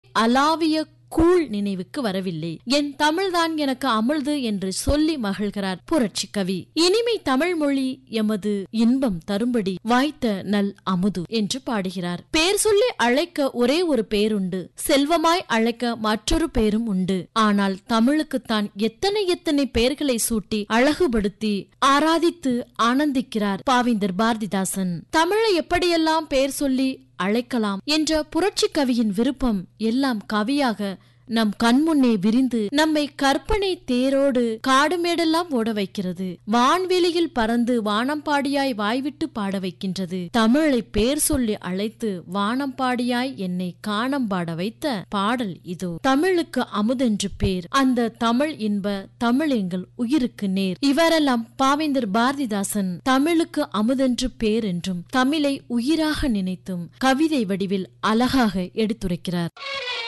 அலாவிய கூழ் நினைவுக்கு வரவில்லை என் தமிழ்தான் எனக்கு அமிழ்து என்று சொல்லி மகிழ்கிறார் புரட்சி கவி இனிமை தமிழ் மொழி எமது இன்பம் தரும்படி வாய்த்த நல் அமுது என்று பாடுகிறார் பேர் சொல்லி அழைக்க ஒரே ஒரு பேருண்டு செல்வமாய் அழைக்க மற்றொரு பேரும் உண்டு ஆனால் தமிழுக்குத்தான் எத்தனை எத்தனை பெயர்களை சூட்டி அழகுபடுத்தி ஆராதித்து ஆனந்திக்கிறார் பாவேந்தர் பாரதிதாசன் தமிழை எப்படியெல்லாம் பெயர் சொல்லி அழைக்கலாம் என்ற புரட்சி கவியின் விருப்பம் எல்லாம் கவியாக நம் கண்முன்னே விரிந்து நம்மை கற்பனை தேரோடு காடுமேடெல்லாம் ஓட வைக்கிறது வான்வெளியில் பறந்து வானம்பாடியாய் வாய்விட்டு பாட வைக்கின்றது தமிழை பேர் சொல்லி அழைத்து வானம்பாடியாய் என்னை காணம் பாட வைத்த பாடல் இதோ தமிழுக்கு அமுதென்று பேர் அந்த தமிழ் இன்ப தமிழ் எங்கள் உயிருக்கு நேர் இவரெல்லாம் பாவேந்தர் பாரதிதாசன் தமிழுக்கு அமுதென்று பேர் என்றும் தமிழை உயிராக நினைத்தும் கவிதை வடிவில் அழகாக எடுத்துரைக்கிறார்